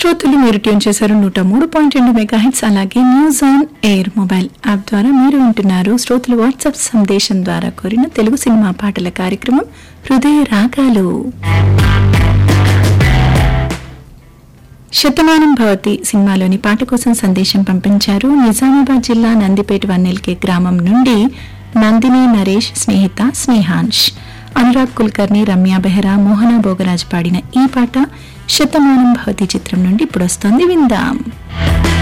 శ్రోతలు మీరు ట్యూన్ చేశారు నూట మూడు పాయింట్ రెండు మెగా హిట్స్ అలాగే news on air mobile app ద్వారా మీరు వింటున్నారు శ్రోతలు వాట్సాప్ సందేశం ద్వారా కోరిన తెలుగు సినిమా పాటల కార్యక్రమం హృదయ రాగాలు శతమానం భవతి సినిమాలోని పాట కోసం సందేశం పంపించారు నిజామాబాద్ జిల్లా నందిపేట వన్నెల్కే గ్రామం నుండి నందిని నరేష్ స్నేహిత స్నేహాంష్ అనురాగ్ కుల్కర్ని రమ్య బెహ్రా మోహన భోగరాజ్ పాడిన ఈ పాట శతమానం భవతి చిత్రం నుండి ఇప్పుడు వస్తోంది విందాం